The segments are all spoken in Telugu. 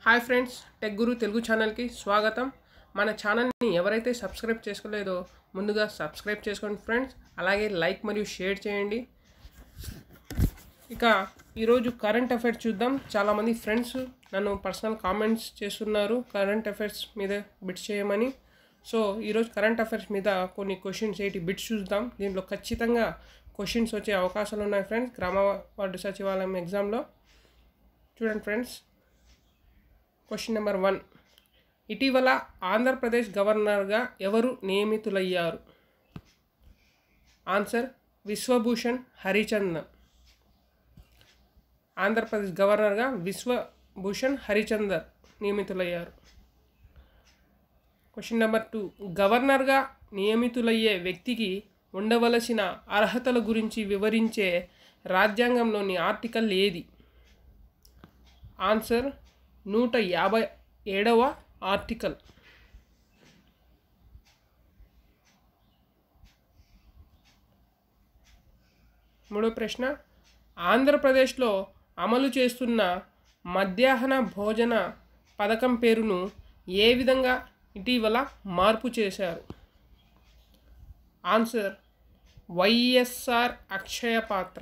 hi friends tech Guru Telugu ఛానల్కి స్వాగతం మన ఛానల్ని ఎవరైతే సబ్స్క్రైబ్ చేసుకోలేదో ముందుగా సబ్స్క్రైబ్ చేసుకోండి ఫ్రెండ్స్ అలాగే లైక్ మరియు షేర్ చేయండి ఇక ఈరోజు కరెంట్ అఫైర్స్ చూద్దాం చాలామంది ఫ్రెండ్స్ నన్ను పర్సనల్ కామెంట్స్ చేస్తున్నారు కరెంట్ అఫైర్స్ మీద బిట్స్ చేయమని సో ఈరోజు కరెంట్ అఫైర్స్ మీద కొన్ని క్వశ్చన్స్ ఏంటి బిట్స్ చూద్దాం దీంట్లో ఖచ్చితంగా క్వశ్చన్స్ వచ్చే అవకాశాలు ఉన్నాయి ఫ్రెండ్స్ గ్రామ వార్డు సచివాలయం ఎగ్జామ్లో చూడండి ఫ్రెండ్స్ క్వశ్చన్ నెంబర్ వన్ ఇటీవల ఆంధ్రప్రదేశ్ గవర్నర్గా ఎవరు నియమితులయ్యారు ఆన్సర్ విశ్వభూషణ్ హరిచందన్ ఆంధ్రప్రదేశ్ గవర్నర్గా విశ్వభూషణ్ హరిచందర్ నియమితులయ్యారు క్వశ్చన్ నెంబర్ టూ గవర్నర్గా నియమితులయ్యే వ్యక్తికి ఉండవలసిన అర్హతల గురించి వివరించే రాజ్యాంగంలోని ఆర్టికల్ ఏది ఆన్సర్ నూట యాభై ఏడవ ఆర్టికల్ మూడో ప్రశ్న ఆంధ్రప్రదేశ్లో అమలు చేస్తున్న మధ్యాహ్న భోజన పథకం పేరును ఏ విధంగా ఇటీవల మార్పు చేశారు ఆన్సర్ వైఎస్ఆర్ అక్షయ పాత్ర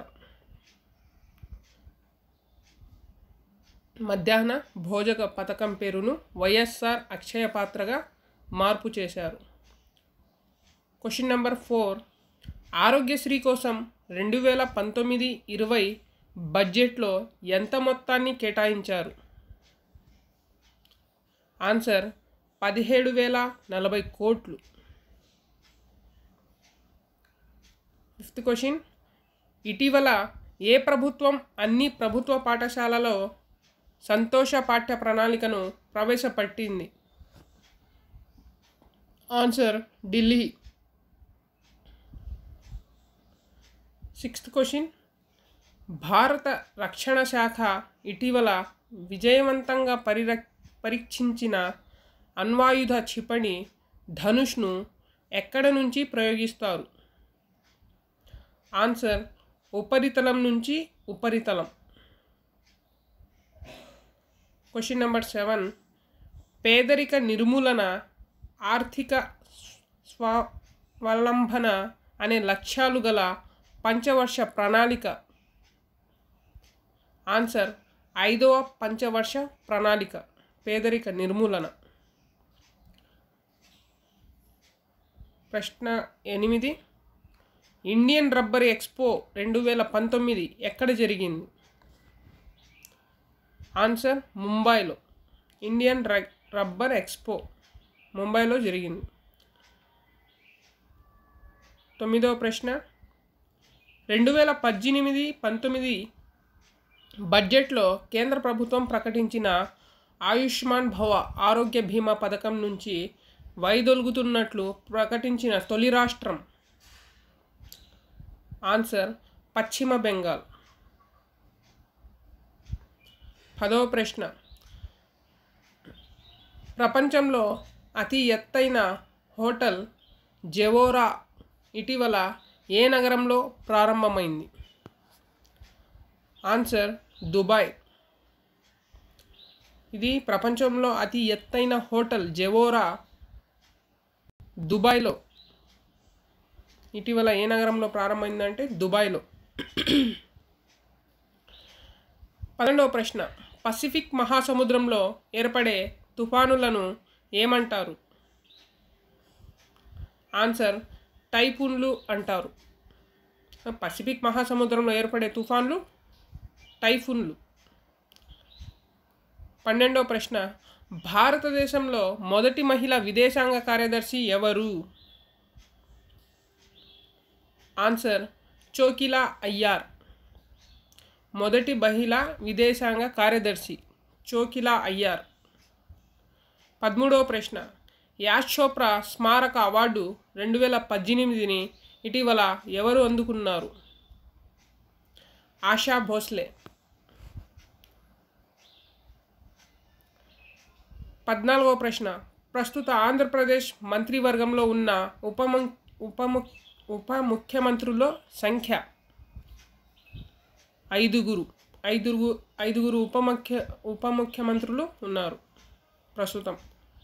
మధ్యాహ్న భోజక పథకం పేరును వైఎస్ఆర్ అక్షయ పాత్రగా మార్పు చేశారు క్వశ్చన్ నెంబర్ ఫోర్ ఆరోగ్యశ్రీ కోసం రెండు వేల పంతొమ్మిది ఇరవై బడ్జెట్లో ఎంత మొత్తాన్ని కేటాయించారు ఆన్సర్ పదిహేడు వేల నలభై కోట్లు ఫిఫ్త్ క్వశ్చన్ ఇటీవల ఏ ప్రభుత్వం అన్ని ప్రభుత్వ పాఠశాలలో సంతోష పాఠ్య ప్రణాళికను ప్రవేశపెట్టింది ఆన్సర్ ఢిల్లీ సిక్స్త్ క్వశ్చన్ భారత రక్షణ శాఖ ఇటీవల విజయవంతంగా పరిర పరీక్షించిన అణ్వాయుధ క్షిపణి ధనుష్ను ఎక్కడ నుంచి ప్రయోగిస్తారు ఆన్సర్ ఉపరితలం నుంచి ఉపరితలం క్వశ్చన్ నెంబర్ సెవెన్ పేదరిక నిర్మూలన ఆర్థిక స్వావలంబన అనే లక్ష్యాలు గల పంచవర్ష ప్రణాళిక ఆన్సర్ ఐదవ పంచవర్ష ప్రణాళిక పేదరిక నిర్మూలన ప్రశ్న ఎనిమిది ఇండియన్ రబ్బర్ ఎక్స్పో రెండు వేల పంతొమ్మిది ఎక్కడ జరిగింది ఆన్సర్ ముంబైలో ఇండియన్ రబ్బర్ ఎక్స్పో ముంబైలో జరిగింది తొమ్మిదవ ప్రశ్న రెండు వేల పద్దెనిమిది పంతొమ్మిది బడ్జెట్లో కేంద్ర ప్రభుత్వం ప్రకటించిన ఆయుష్మాన్ భవ ఆరోగ్య బీమా పథకం నుంచి వైదొలుగుతున్నట్లు ప్రకటించిన తొలి రాష్ట్రం ఆన్సర్ పశ్చిమ బెంగాల్ పదవ ప్రశ్న ప్రపంచంలో అతి ఎత్తైన హోటల్ జెవోరా ఇటీవల ఏ నగరంలో ప్రారంభమైంది ఆన్సర్ దుబాయ్ ఇది ప్రపంచంలో అతి ఎత్తైన హోటల్ జెవోరా దుబాయ్లో ఇటీవల ఏ నగరంలో ప్రారంభమైందంటే దుబాయ్లో పన్నెండవ ప్రశ్న పసిఫిక్ మహాసముద్రంలో ఏర్పడే తుఫానులను ఏమంటారు ఆన్సర్ టైఫూన్లు అంటారు పసిఫిక్ మహాసముద్రంలో ఏర్పడే తుఫాన్లు టైఫూన్లు పన్నెండవ ప్రశ్న భారతదేశంలో మొదటి మహిళ విదేశాంగ కార్యదర్శి ఎవరు ఆన్సర్ చోకిలా అయ్యార్ మొదటి మహిళ విదేశాంగ కార్యదర్శి చోకిలా అయ్యార్ పదమూడవ ప్రశ్న యాష్ చోప్రా స్మారక అవార్డు రెండు వేల పద్దెనిమిదిని ఇటీవల ఎవరు అందుకున్నారు ఆశా భోస్లే పద్నాలుగవ ప్రశ్న ప్రస్తుత ఆంధ్రప్రదేశ్ మంత్రివర్గంలో ఉన్న ఉపము ఉపము ఉప ముఖ్యమంత్రుల సంఖ్య ఐదుగురు ఐదుగురు ఐదుగురు ఉప ముఖ్య ఉప ముఖ్యమంత్రులు ఉన్నారు ప్రస్తుతం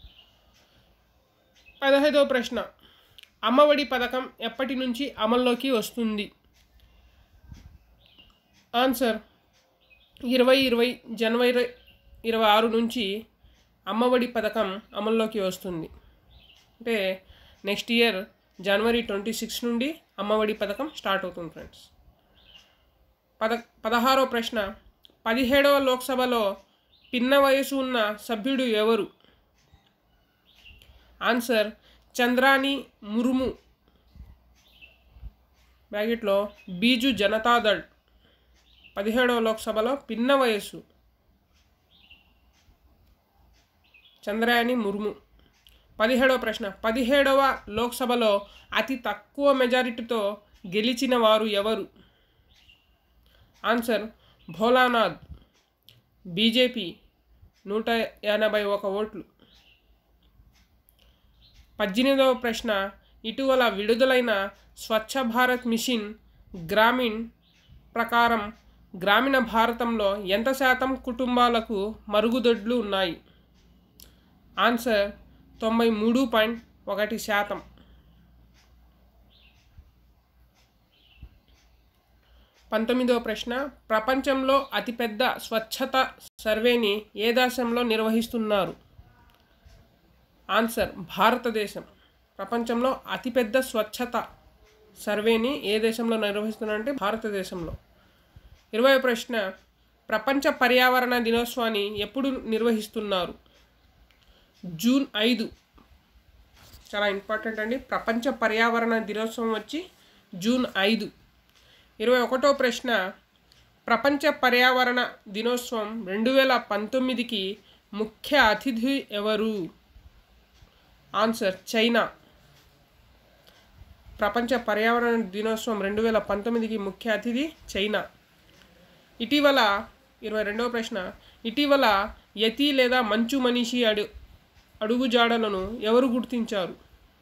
పదహైదవ ప్రశ్న అమ్మఒడి పథకం ఎప్పటి నుంచి అమల్లోకి వస్తుంది ఆన్సర్ ఇరవై ఇరవై జనవరి ఇరవై ఆరు నుంచి అమ్మఒడి పథకం అమల్లోకి వస్తుంది అంటే next year January twenty six నుండి అమ్మఒడి పథకం స్టార్ట్ అవుతుంది ఫ్రెండ్స్ పద పదహారో ప్రశ్న పదిహేడవ లోక్సభలో పిన్న వయసు ఉన్న సభ్యుడు ఎవరు ఆన్సర్ చంద్రాని ముర్ము బ్రాకెట్లో బీజు జనతాదళ్ పదిహేడవ లోక్సభలో పిన్న వయస్సు చంద్రాయని ముర్ము పదిహేడవ ప్రశ్న పదిహేడవ లోక్సభలో అతి తక్కువ మెజారిటీతో గెలిచిన వారు ఎవరు ఆన్సర్ భోలానాథ్ బీజేపీ నూట ఎనభై ఒక ఓట్లు పద్దెనిమిదవ ప్రశ్న ఇటీవల విడుదలైన స్వచ్ఛ భారత్ మిషన్ గ్రామీణ్ ప్రకారం గ్రామీణ భారతంలో ఎంత శాతం కుటుంబాలకు మరుగుదొడ్లు ఉన్నాయి ఆన్సర్ తొంభై మూడు పాయింట్ ఒకటి శాతం పంతొమ్మిదవ ప్రశ్న ప్రపంచంలో అతిపెద్ద స్వచ్ఛత సర్వేని ఏ దేశంలో నిర్వహిస్తున్నారు ఆన్సర్ భారతదేశం ప్రపంచంలో అతిపెద్ద స్వచ్ఛత సర్వేని ఏ దేశంలో నిర్వహిస్తున్నారంటే భారతదేశంలో ఇరవై ప్రశ్న ప్రపంచ పర్యావరణ దినోత్సవాన్ని ఎప్పుడు నిర్వహిస్తున్నారు జూన్ ఐదు చాలా ఇంపార్టెంట్ అండి ప్రపంచ పర్యావరణ దినోత్సవం వచ్చి జూన్ ఐదు ఇరవై ఒకటో ప్రశ్న ప్రపంచ పర్యావరణ దినోత్సవం రెండు వేల పంతొమ్మిదికి ముఖ్య అతిథి ఎవరు ఆన్సర్ చైనా ప్రపంచ పర్యావరణ దినోత్సవం రెండు వేల పంతొమ్మిదికి ముఖ్య అతిథి చైనా ఇటీవల ఇరవై రెండవ ప్రశ్న ఇటీవల యతి లేదా మంచు మనిషి అడు అడుగుజాడలను ఎవరు గుర్తించారు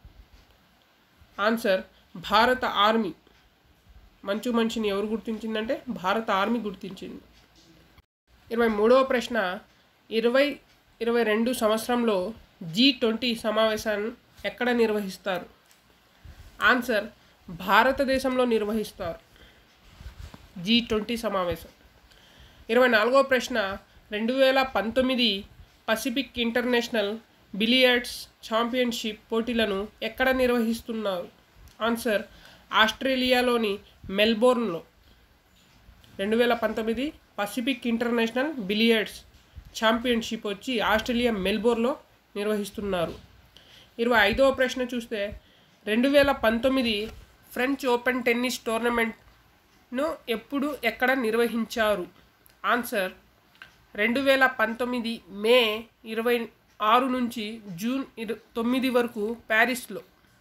ఆన్సర్ భారత ఆర్మీ మంచు మనిషిని ఎవరు గుర్తించిందంటే భారత ఆర్మీ గుర్తించింది ఇరవై మూడవ ప్రశ్న ఇరవై ఇరవై రెండు సంవత్సరంలో జీ ట్వంటీ సమావేశాన్ని ఎక్కడ నిర్వహిస్తారు ఆన్సర్ భారతదేశంలో నిర్వహిస్తారు జీ ట్వంటీ సమావేశం ఇరవై నాలుగో ప్రశ్న రెండు వేల పంతొమ్మిది పసిఫిక్ ఇంటర్నేషనల్ బిలియర్డ్స్ ఛాంపియన్షిప్ పోటీలను ఎక్కడ నిర్వహిస్తున్నారు ఆన్సర్ ఆస్ట్రేలియాలోని మెల్బోర్న్లో రెండు వేల పంతొమ్మిది పసిఫిక్ ఇంటర్నేషనల్ బిలియర్డ్స్ ఛాంపియన్షిప్ వచ్చి ఆస్ట్రేలియా మెల్బోర్న్లో నిర్వహిస్తున్నారు ఇరవై ఐదవ ప్రశ్న చూస్తే రెండు వేల పంతొమ్మిది ఫ్రెంచ్ ఓపెన్ టెన్నిస్ టోర్నమెంట్ను ఎప్పుడు ఎక్కడ నిర్వహించారు ఆన్సర్ రెండు వేల పంతొమ్మిది మే ఇరవై ఆరు నుంచి జూన్ ఇరు తొమ్మిది వరకు ప్యారిస్లో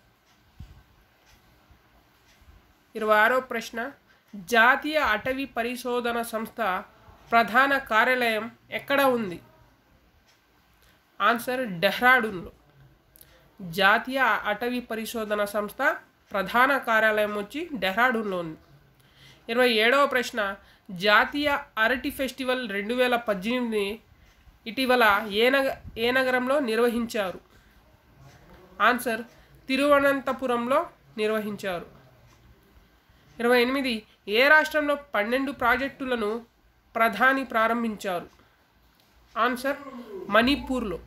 ఇరవై ఆరో ప్రశ్న జాతీయ అటవీ పరిశోధన సంస్థ ప్రధాన కార్యాలయం ఎక్కడ ఉంది ఆన్సర్ డెహ్రాడూన్లో జాతీయ అటవీ పరిశోధన సంస్థ ప్రధాన కార్యాలయం వచ్చి డెహ్రాడూన్లో ఉంది ఇరవై ఏడవ ప్రశ్న జాతీయ అరటి ఫెస్టివల్ రెండు వేల పద్దెనిమిది ఇటీవల ఏ నగ ఏ నగరంలో నిర్వహించారు ఆన్సర్ తిరువనంతపురంలో నిర్వహించారు ఇరవై ఎనిమిది ఏ రాష్ట్రంలో పన్నెండు ప్రాజెక్టులను ప్రధాని ప్రారంభించారు ఆన్సర్ మణిపూర్లో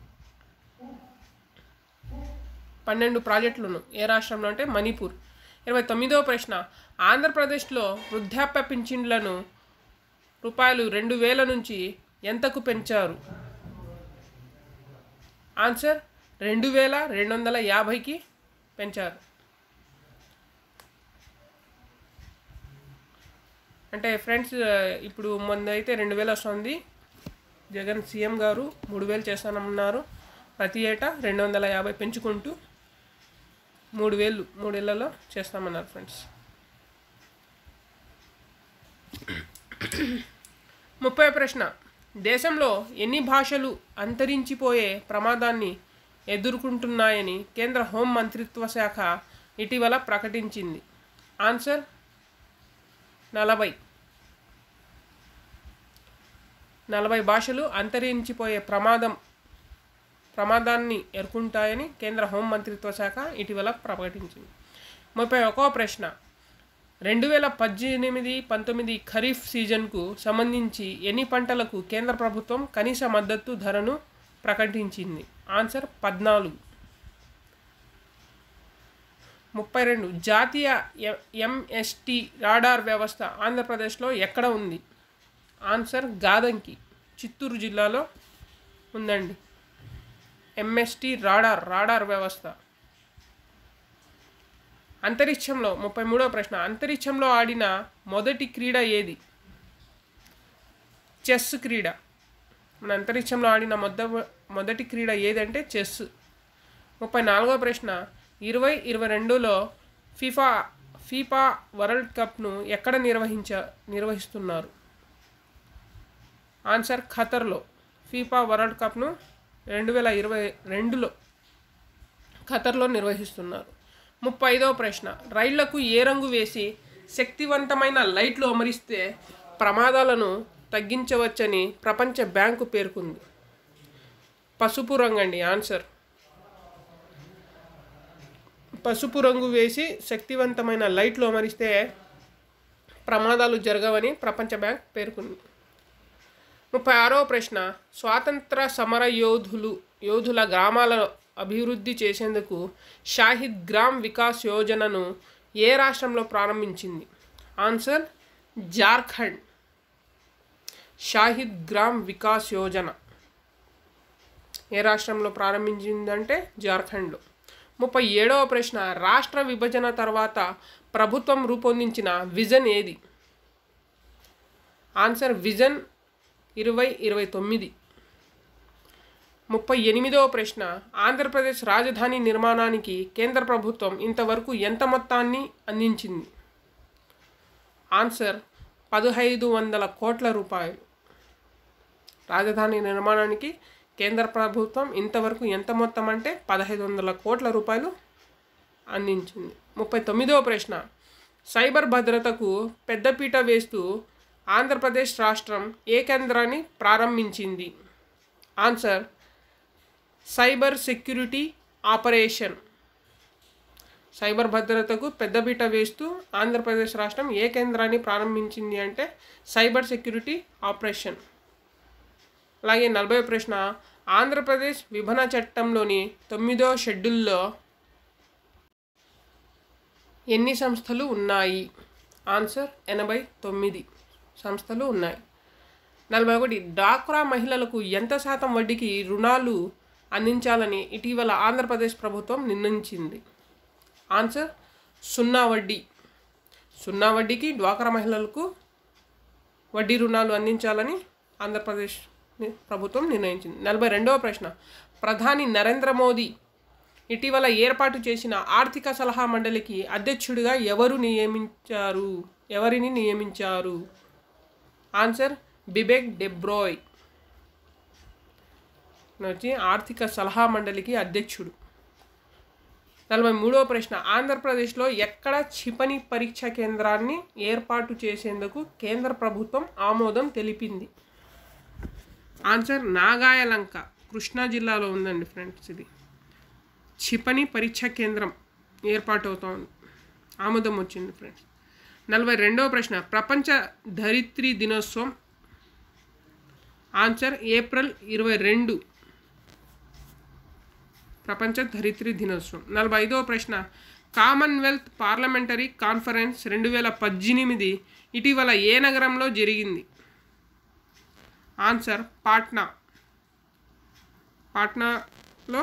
పన్నెండు ప్రాజెక్టులను ఏ రాష్ట్రంలో అంటే మణిపూర్ ఇరవై తొమ్మిదవ ప్రశ్న ఆంధ్రప్రదేశ్లో వృద్ధాప్య పింఛన్లను రూపాయలు రెండు వేల నుంచి ఎంతకు పెంచారు ఆన్సర్ రెండు వేల రెండు వందల యాభైకి పెంచారు అంటే ఫ్రెండ్స్ ఇప్పుడు మొన్న అయితే రెండు వేలు వస్తుంది జగన్ సీఎం గారు మూడు వేలు చేస్తానన్నారు ప్రతి ఏటా రెండు వందల యాభై పెంచుకుంటూ మూడు వేలు మూడేళ్లలో చేస్తామన్నారు ఫ్రెండ్స్ ముప్పై ప్రశ్న దేశంలో ఎన్ని భాషలు అంతరించిపోయే ప్రమాదాన్ని ఎదుర్కొంటున్నాయని కేంద్ర హోం మంత్రిత్వ శాఖ ఇటీవల ప్రకటించింది ఆన్సర్ నలభై నలభై భాషలు అంతరించిపోయే ప్రమాదం ప్రమాదాన్ని ఎదుర్కొంటాయని కేంద్ర హోం మంత్రిత్వ శాఖ ఇటీవల ప్రకటించింది ముప్పై ఒకవ ప్రశ్న రెండు వేల పద్దెనిమిది పంతొమ్మిది ఖరీఫ్ సీజన్కు సంబంధించి ఎన్ని పంటలకు కేంద్ర ప్రభుత్వం కనీస మద్దతు ధరను ప్రకటించింది ఆన్సర్ పద్నాలుగు ముప్పై రెండు జాతీయ ఎ- ఎంఎస్టి రాడార్ వ్యవస్థ ఆంధ్రప్రదేశ్లో ఎక్కడ ఉంది ఆన్సర్ గాదంకి చిత్తూరు జిల్లాలో ఉందండి ఎంఎస్టి రాడార్ రాడార్ వ్యవస్థ అంతరిక్షంలో ముప్పై మూడవ ప్రశ్న అంతరిక్షంలో ఆడిన మొదటి క్రీడ ఏది చెస్ క్రీడ మన అంతరిక్షంలో ఆడిన మొద మొదటి క్రీడ ఏదంటే చెస్ ముప్పై నాలుగవ ప్రశ్న ఇరవై ఇరవై రెండులో ఫిఫా ఫీఫా వరల్డ్ కప్ను ఎక్కడ నిర్వహించ నిర్వహిస్తున్నారు ఆన్సర్ ఖతర్లో ఫీఫా వరల్డ్ కప్ను రెండు వేల ఇరవై రెండులో ఖతర్లో నిర్వహిస్తున్నారు ముప్పై ఐదవ ప్రశ్న రైళ్లకు ఏ రంగు వేసి శక్తివంతమైన లైట్లు అమరిస్తే ప్రమాదాలను తగ్గించవచ్చని ప్రపంచ బ్యాంకు పేర్కొంది పసుపు రంగు అండి ఆన్సర్ పసుపు రంగు వేసి శక్తివంతమైన లైట్లు అమరిస్తే ప్రమాదాలు జరగవని ప్రపంచ బ్యాంక్ పేర్కొంది ముప్పై ఆరవ ప్రశ్న స్వాతంత్ర సమర యోధులు యోధుల గ్రామాల అభివృద్ధి చేసేందుకు షాహిద్ గ్రామ్ వికాస్ యోజనను ఏ రాష్ట్రంలో ప్రారంభించింది ఆన్సర్ జార్ఖండ్ షాహిద్ గ్రామ్ వికాస్ యోజన ఏ రాష్ట్రంలో ప్రారంభించిందంటే జార్ఖండ్లో ముప్పై ఏడవ ప్రశ్న రాష్ట్ర విభజన తర్వాత ప్రభుత్వం రూపొందించిన విజన్ ఏది ఆన్సర్ విజన్ ఇరవై ఇరవై తొమ్మిది ముప్పై ఎనిమిదవ ప్రశ్న ఆంధ్రప్రదేశ్ రాజధాని నిర్మాణానికి కేంద్ర ప్రభుత్వం ఇంతవరకు ఎంత మొత్తాన్ని అందించింది ఆన్సర్ పదహైదు వందల కోట్ల రూపాయలు రాజధాని నిర్మాణానికి కేంద్ర ప్రభుత్వం ఇంతవరకు ఎంత మొత్తం అంటే పదహైదు వందల కోట్ల రూపాయలు అందించింది ముప్పై తొమ్మిదవ ప్రశ్న సైబర్ భద్రతకు పెద్దపీట వేస్తూ ఆంధ్రప్రదేశ్ రాష్ట్రం ఏ కేంద్రాన్ని ప్రారంభించింది answer cyber security operation cyber భద్రతకు పెద్దపీట వేస్తూ ఆంధ్రప్రదేశ్ రాష్ట్రం ఏ కేంద్రాన్ని ప్రారంభించింది అంటే సైబర్ సెక్యూరిటీ ఆపరేషన్ అలాగే నలభై ప్రశ్న ఆంధ్రప్రదేశ్ విభజన చట్టంలోని తొమ్మిదో షెడ్యూల్లో ఎన్ని సంస్థలు ఉన్నాయి ఆన్సర్ ఎనభై తొమ్మిది సంస్థలు ఉన్నాయి నలభై ఒకటి డాక్రా మహిళలకు ఎంత శాతం వడ్డీకి రుణాలు అందించాలని ఇటీవల ఆంధ్రప్రదేశ్ ప్రభుత్వం నిర్ణయించింది ఆన్సర్ సున్నా వడ్డీ సున్నా వడ్డీకి డ్వాక్రా మహిళలకు వడ్డీ రుణాలు అందించాలని ఆంధ్రప్రదేశ్ ని- ప్రభుత్వం నిర్ణయించింది నలభై రెండవ ప్రశ్న ప్రధాని నరేంద్ర మోదీ ఇటీవల ఏర్పాటు చేసిన ఆర్థిక సలహా మండలికి అధ్యక్షుడిగా ఎవరు నియమించారు ఎవరిని నియమించారు ఆన్సర్ బిబెక్ డెబ్రోయ్ వచ్చి ఆర్థిక సలహా మండలికి అధ్యక్షుడు నలభై మూడవ ప్రశ్న ఆంధ్రప్రదేశ్లో ఎక్కడ క్షిపణి పరీక్ష కేంద్రాన్ని ఏర్పాటు చేసేందుకు కేంద్ర ప్రభుత్వం ఆమోదం తెలిపింది ఆన్సర్ నాగాయలంక కృష్ణా జిల్లాలో ఉందండి ఫ్రెండ్స్ ఇది క్షిపణి పరీక్ష కేంద్రం ఏర్పాటు అవుతోంది ఆమోదం వచ్చింది ఫ్రెండ్స్ నలభై రెండవ ప్రశ్న ప్రపంచ ధరిత్రి దినోత్సవం ఆన్సర్ ఏప్రిల్ ఇరవై రెండు ప్రపంచ ధరిత్రి దినోత్సవం నలభై ఐదవ ప్రశ్న కామన్వెల్త్ పార్లమెంటరీ కాన్ఫరెన్స్ రెండు వేల పద్దెనిమిది ఇటీవల ఏ నగరంలో జరిగింది ఆన్సర్ పాట్నా పాట్నాలో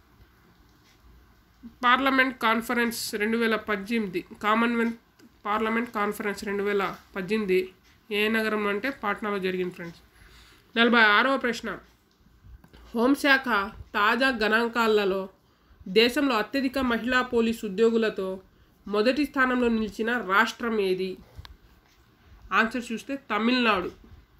పార్లమెంట్ కాన్ఫరెన్స్ రెండు వేల పద్దెనిమిది కామన్వెల్త్ పార్లమెంట్ కాన్ఫరెన్స్ రెండు వేల పద్దెనిమిది ఏ నగరంలో అంటే పాట్నాలో జరిగింది ఫ్రెండ్స్ నలభై ఆరవ ప్రశ్న హోంశాఖ తాజా గణాంకాలలో దేశంలో అత్యధిక మహిళా పోలీసు ఉద్యోగులతో మొదటి స్థానంలో నిలిచిన రాష్ట్రం ఏది ఆన్సర్ చూస్తే తమిళనాడు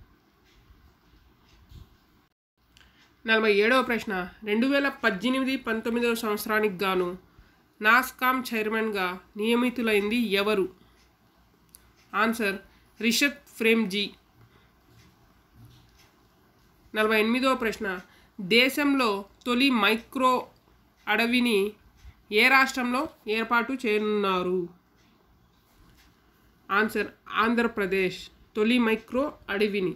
నలభై ఏడవ ప్రశ్న రెండు వేల పద్దెనిమిది పంతొమ్మిదవ సంవత్సరానికి గాను నాస్కామ్ చైర్మన్గా నియమితులైంది ఎవరు ఆన్సర్ రిషత్ ఫ్రేమ్జీ నలభై ఎనిమిదవ ప్రశ్న దేశంలో తొలి మైక్రో అడవిని ఏ రాష్ట్రంలో ఏర్పాటు చేయనున్నారు ఆన్సర్ ఆంధ్రప్రదేశ్ తొలి మైక్రో అడవిని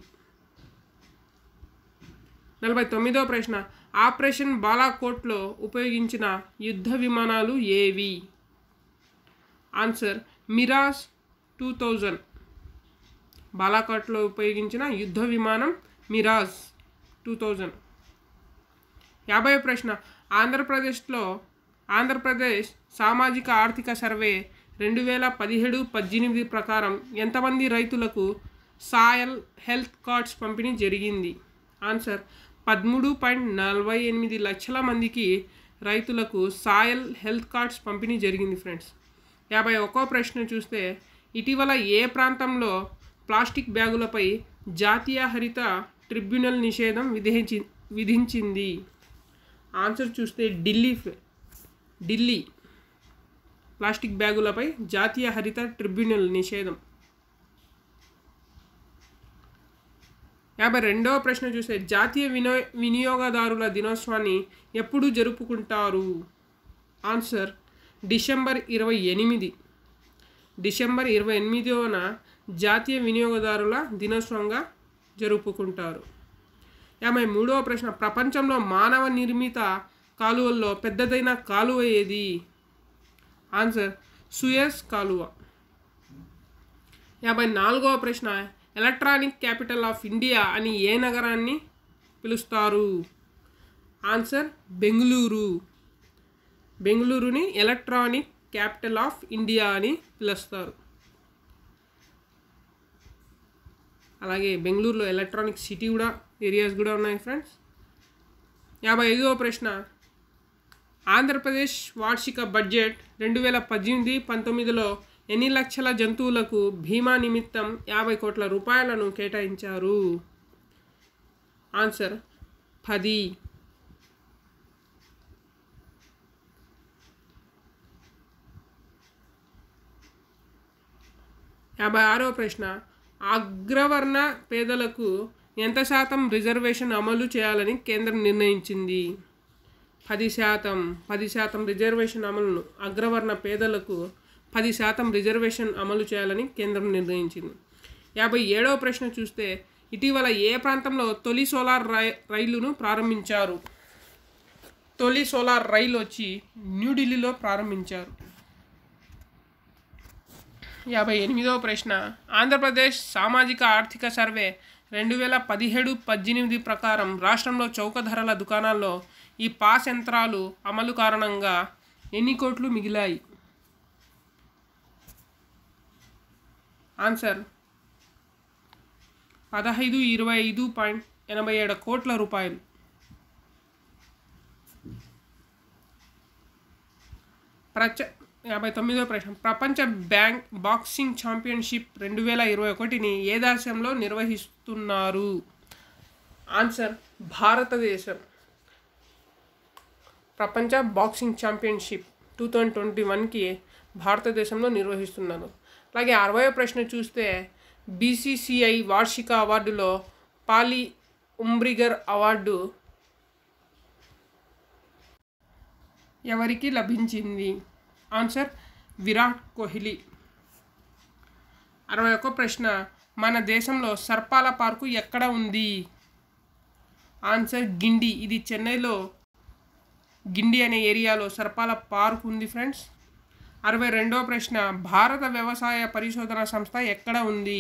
నలభై తొమ్మిదవ ప్రశ్న ఆపరేషన్ బాలాకోట్లో ఉపయోగించిన యుద్ధ విమానాలు ఏవి ఆన్సర్ మిరాజ్ టూ థౌజండ్ బాలాకోట్లో ఉపయోగించిన యుద్ధ విమానం మిరాజ్ టూ థౌజండ్ యాభై ప్రశ్న ఆంధ్రప్రదేశ్లో ఆంధ్రప్రదేశ్ సామాజిక ఆర్థిక సర్వే రెండు వేల పదిహేడు పద్దెనిమిది ప్రకారం ఎంతమంది రైతులకు సాయల్ హెల్త్ కార్డ్స్ పంపిణీ జరిగింది ఆన్సర్ పదమూడు పాయింట్ నలభై ఎనిమిది లక్షల మందికి రైతులకు సాయల్ హెల్త్ కార్డ్స్ పంపిణీ జరిగింది ఫ్రెండ్స్ యాభై ఒక్కో ప్రశ్న చూస్తే ఇటీవల ఏ ప్రాంతంలో ప్లాస్టిక్ బ్యాగులపై జాతీయ హరిత ట్రిబ్యునల్ నిషేధం విధించి విధించింది ఆన్సర్ చూస్తే ఢిల్లీ ఫె- ఢిల్లీ ప్లాస్టిక్ బ్యాగులపై జాతీయ హరిత ట్రిబ్యునల్ నిషేధం యాభై రెండవ ప్రశ్న చూస్తే జాతీయ వినో వినియోగదారుల దినోత్సవాన్ని ఎప్పుడు జరుపుకుంటారు ఆన్సర్ డిసెంబర్ ఇరవై ఎనిమిది డిసెంబర్ ఇరవై ఎనిమిదవన జాతీయ వినియోగదారుల దినోత్సవంగా జరుపుకుంటారు యాభై మూడవ ప్రశ్న ప్రపంచంలో మానవ నిర్మిత కాలువల్లో పెద్దదైన కాలువ ఏది ఆన్సర్ సుయస్ కాలువ యాభై నాలుగవ ప్రశ్న ఎలక్ట్రానిక్ క్యాపిటల్ ఆఫ్ ఇండియా అని ఏ నగరాన్ని పిలుస్తారు ఆన్సర్ బెంగళూరు బెంగళూరుని ఎలక్ట్రానిక్ క్యాపిటల్ ఆఫ్ ఇండియా అని పిలుస్తారు అలాగే బెంగళూరులో ఎలక్ట్రానిక్ సిటీ కూడా ఏరియాస్ కూడా ఉన్నాయి ఫ్రెండ్స్ యాభై ఐదవ ప్రశ్న ఆంధ్రప్రదేశ్ వార్షిక బడ్జెట్ రెండు వేల పద్దెనిమిది పంతొమ్మిదిలో ఎన్ని లక్షల జంతువులకు బీమా నిమిత్తం యాభై కోట్ల రూపాయలను కేటాయించారు ఆన్సర్ పది యాభై ఆరవ ప్రశ్న అగ్రవర్ణ పేదలకు ఎంత శాతం రిజర్వేషన్ అమలు చేయాలని కేంద్రం నిర్ణయించింది పది శాతం పది శాతం రిజర్వేషన్ అమలును అగ్రవర్ణ పేదలకు పది శాతం రిజర్వేషన్ అమలు చేయాలని కేంద్రం నిర్ణయించింది యాభై ఏడవ ప్రశ్న చూస్తే ఇటీవల ఏ ప్రాంతంలో తొలి సోలార్ రై రైలును ప్రారంభించారు తొలి సోలార్ రైలు వచ్చి న్యూఢిల్లీలో ప్రారంభించారు యాభై ఎనిమిదవ ప్రశ్న ఆంధ్రప్రదేశ్ సామాజిక ఆర్థిక సర్వే రెండు వేల పదిహేడు పద్దెనిమిది ప్రకారం రాష్ట్రంలో చౌక ధరల దుకాణాల్లో ఈ పాస్ యంత్రాలు అమలు కారణంగా ఎన్ని కోట్లు మిగిలాయి ఆన్సర్ పదహైదు ఇరవై ఐదు పాయింట్ ఎనభై ఏడు కోట్ల రూపాయలు ప్రచ యాభై తొమ్మిదో ప్రశ్న ప్రపంచ బ్యాంక్ బాక్సింగ్ ఛాంపియన్షిప్ రెండు వేల ఇరవై ఒకటిని ఏ దేశంలో నిర్వహిస్తున్నారు ఆన్సర్ భారతదేశం ప్రపంచ boxing championship two thousand twenty వన్కి భారతదేశంలో నిర్వహిస్తున్నారు అలాగే అరవై ప్రశ్న చూస్తే బీసీసీఐ వార్షిక అవార్డులో పాలి ఉంబ్రిగర్ అవార్డు ఎవరికి లభించింది ఆన్సర్ విరాట్ కోహ్లీ అరవై ఒక్క ప్రశ్న మన దేశంలో సర్పాల పార్కు ఎక్కడ ఉంది ఆన్సర్ గిండి ఇది చెన్నైలో గిండి అనే ఏరియాలో సర్పాల పార్క్ ఉంది ఫ్రెండ్స్ అరవై రెండవ ప్రశ్న భారత వ్యవసాయ పరిశోధన సంస్థ ఎక్కడ ఉంది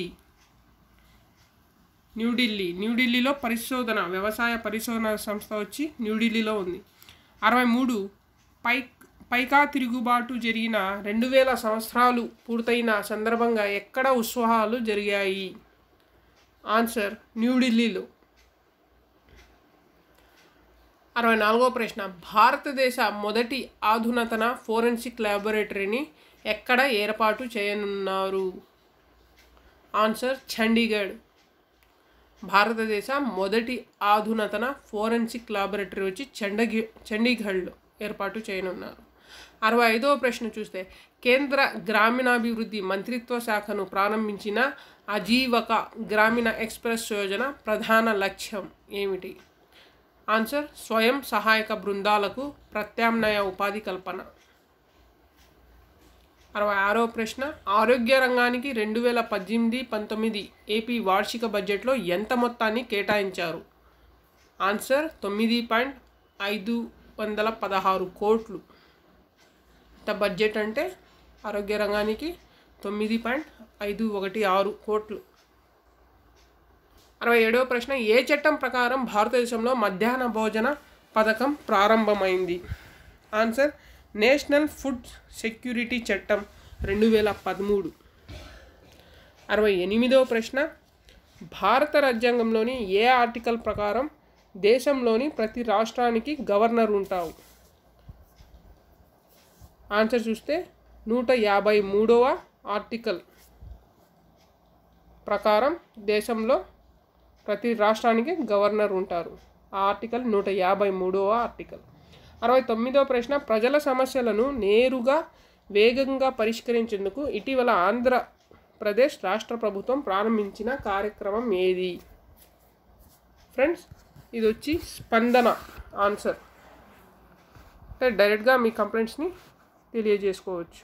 న్యూఢిల్లీ న్యూఢిల్లీలో పరిశోధన వ్యవసాయ పరిశోధన సంస్థ వచ్చి న్యూఢిల్లీలో ఉంది అరవై మూడు పై పైకా తిరుగుబాటు జరిగిన రెండు వేల సంవత్సరాలు పూర్తయిన సందర్భంగా ఎక్కడ ఉత్సవాలు జరిగాయి ఆన్సర్ న్యూఢిల్లీలో అరవై నాలుగో ప్రశ్న భారతదేశ మొదటి ఆధునతన ఫోరెన్సిక్ ల్యాబొరేటరీని ఎక్కడ ఏర్పాటు చేయనున్నారు ఆన్సర్ చండీగఢ్ భారతదేశ మొదటి ఆధునతన ఫోరెన్సిక్ ల్యాబొరేటరీ వచ్చి చండగి చండీగఢ్లో ఏర్పాటు చేయనున్నారు అరవై ఐదవ ప్రశ్న చూస్తే కేంద్ర గ్రామీణాభివృద్ధి మంత్రిత్వ శాఖను ప్రారంభించిన అజీవక గ్రామీణ ఎక్స్ప్రెస్ యోజన ప్రధాన లక్ష్యం ఏమిటి ఆన్సర్ స్వయం సహాయక బృందాలకు ప్రత్యామ్నాయ ఉపాధి కల్పన అరవై ఆరో ప్రశ్న ఆరోగ్య రంగానికి రెండు వేల పద్దెనిమిది పంతొమ్మిది ఏపీ వార్షిక బడ్జెట్లో ఎంత మొత్తాన్ని కేటాయించారు ఆన్సర్ తొమ్మిది పాయింట్ ఐదు వందల పదహారు కోట్లు ఇంత బడ్జెట్ అంటే ఆరోగ్య రంగానికి తొమ్మిది పాయింట్ ఐదు ఒకటి ఆరు కోట్లు అరవై ఏడవ ప్రశ్న ఏ చట్టం ప్రకారం భారతదేశంలో మధ్యాహ్న భోజన పథకం ప్రారంభమైంది ఆన్సర్ నేషనల్ ఫుడ్ సెక్యూరిటీ చట్టం రెండు వేల పదమూడు అరవై ఎనిమిదవ ప్రశ్న భారత రాజ్యాంగంలోని ఏ ఆర్టికల్ ప్రకారం దేశంలోని ప్రతి రాష్ట్రానికి గవర్నర్ ఉంటావు ఆన్సర్ చూస్తే నూట యాభై మూడవ ఆర్టికల్ ప్రకారం దేశంలో ప్రతి రాష్ట్రానికి గవర్నర్ ఉంటారు ఆ ఆర్టికల్ నూట యాభై మూడవ ఆర్టికల్ అరవై తొమ్మిదవ ప్రశ్న ప్రజల సమస్యలను నేరుగా వేగంగా పరిష్కరించేందుకు ఇటీవల ఆంధ్రప్రదేశ్ రాష్ట్ర ప్రభుత్వం ప్రారంభించిన కార్యక్రమం ఏది ఫ్రెండ్స్ ఇది వచ్చి స్పందన ఆన్సర్ అంటే డైరెక్ట్గా మీ కంప్లైంట్స్ని తెలియజేసుకోవచ్చు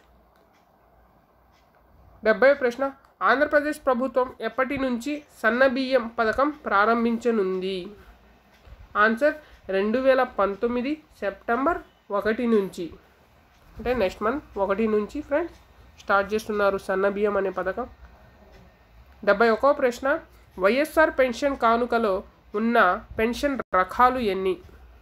డెబ్బై ప్రశ్న ఆంధ్రప్రదేశ్ ప్రభుత్వం ఎప్పటి నుంచి సన్నబియ్యం పథకం ప్రారంభించనుంది ఆన్సర్ రెండు వేల పంతొమ్మిది సెప్టెంబర్ ఒకటి నుంచి అంటే నెక్స్ట్ మంత్ ఒకటి నుంచి ఫ్రెండ్స్ స్టార్ట్ చేస్తున్నారు సన్నబియ్యం అనే పథకం డెబ్బై ఒక్కో ప్రశ్న వైఎస్ఆర్ పెన్షన్ కానుకలో ఉన్న పెన్షన్ రకాలు ఎన్ని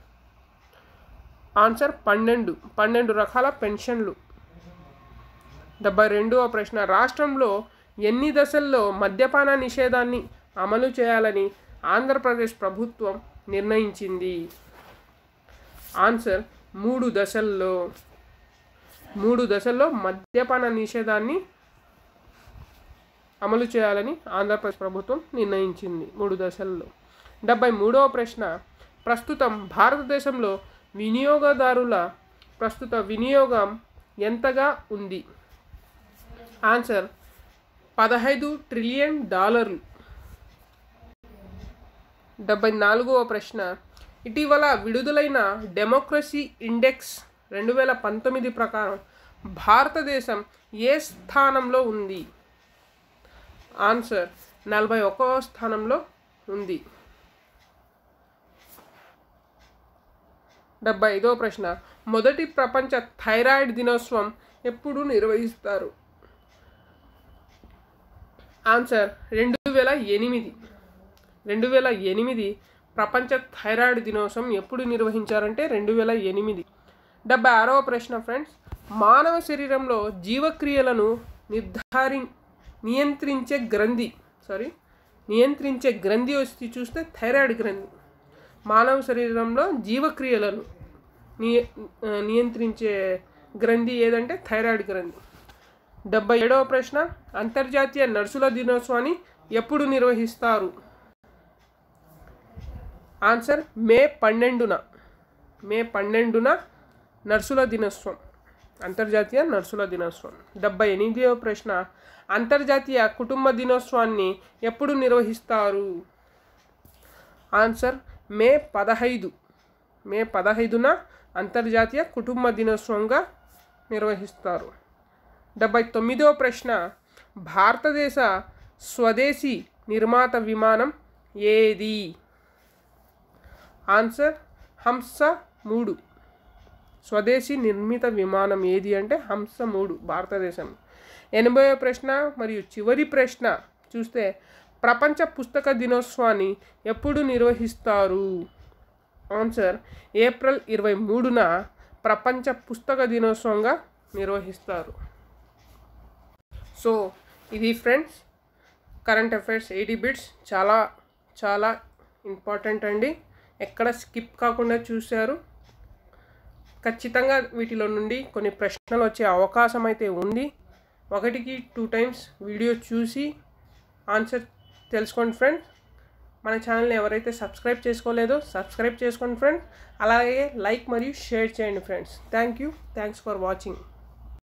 ఆన్సర్ పన్నెండు పన్నెండు రకాల పెన్షన్లు డెబ్బై రెండవ ప్రశ్న రాష్ట్రంలో ఎన్ని దశల్లో మద్యపాన నిషేధాన్ని అమలు చేయాలని ఆంధ్రప్రదేశ్ ప్రభుత్వం నిర్ణయించింది ఆన్సర్ మూడు దశల్లో మూడు దశల్లో మద్యపాన నిషేధాన్ని అమలు చేయాలని ఆంధ్రప్రదేశ్ ప్రభుత్వం నిర్ణయించింది మూడు దశల్లో డెబ్బై మూడవ ప్రశ్న ప్రస్తుతం భారతదేశంలో వినియోగదారుల ప్రస్తుత వినియోగం ఎంతగా ఉంది ఆన్సర్ పదహైదు ట్రిలియన్ డాలర్లు డెబ్బై నాలుగవ ప్రశ్న ఇటీవల విడుదలైన డెమోక్రసీ ఇండెక్స్ రెండు వేల పంతొమ్మిది ప్రకారం భారతదేశం ఏ స్థానంలో ఉంది ఆన్సర్ నలభై ఒకవ స్థానంలో ఉంది డెబ్బై ఐదవ ప్రశ్న మొదటి ప్రపంచ థైరాయిడ్ దినోత్సవం ఎప్పుడు నిర్వహిస్తారు ఆన్సర్ రెండు వేల ఎనిమిది రెండు వేల ఎనిమిది ప్రపంచ థైరాయిడ్ దినోత్సవం ఎప్పుడు నిర్వహించారంటే రెండు వేల ఎనిమిది డెబ్బై ఆరవ ప్రశ్న ఫ్రెండ్స్ మానవ శరీరంలో జీవక్రియలను నిర్ధారి నియంత్రించే గ్రంథి సారీ నియంత్రించే గ్రంథి వచ్చి చూస్తే థైరాయిడ్ గ్రంథి మానవ శరీరంలో జీవక్రియలను నియ నియంత్రించే గ్రంథి ఏదంటే థైరాయిడ్ గ్రంథి డెబ్బై ఏడవ ప్రశ్న అంతర్జాతీయ నర్సుల దినోత్సవాన్ని ఎప్పుడు నిర్వహిస్తారు ఆన్సర్ మే పన్నెండున మే పన్నెండున నర్సుల దినోత్సవం అంతర్జాతీయ నర్సుల దినోత్సవం డెబ్బై ఎనిమిదవ ప్రశ్న అంతర్జాతీయ కుటుంబ దినోత్సవాన్ని ఎప్పుడు నిర్వహిస్తారు ఆన్సర్ మే పదహైదు మే పదహైదున అంతర్జాతీయ కుటుంబ దినోత్సవంగా నిర్వహిస్తారు డెబ్బై తొమ్మిదవ ప్రశ్న భారతదేశ స్వదేశీ నిర్మాత విమానం ఏది ఆన్సర్ హంస మూడు స్వదేశీ నిర్మిత విమానం ఏది అంటే హంస మూడు భారతదేశం ఎనభైవ ప్రశ్న మరియు చివరి ప్రశ్న చూస్తే ప్రపంచ పుస్తక దినోత్సవాన్ని ఎప్పుడు నిర్వహిస్తారు ఆన్సర్ ఏప్రిల్ ఇరవై మూడున ప్రపంచ పుస్తక దినోత్సవంగా నిర్వహిస్తారు సో ఇది friends current affairs eighty bits చాలా చాలా ఇంపార్టెంట్ అండి ఎక్కడ స్కిప్ కాకుండా చూశారు ఖచ్చితంగా వీటిలో నుండి కొన్ని ప్రశ్నలు వచ్చే అవకాశం అయితే ఉంది ఒకటికి టూ టైమ్స్ వీడియో చూసి ఆన్సర్ తెలుసుకోండి ఫ్రెండ్స్ మన ఛానల్ని ఎవరైతే సబ్స్క్రైబ్ చేసుకోలేదో సబ్స్క్రైబ్ చేసుకోండి ఫ్రెండ్స్ అలాగే లైక్ మరియు షేర్ చేయండి friends thank you thanks for watching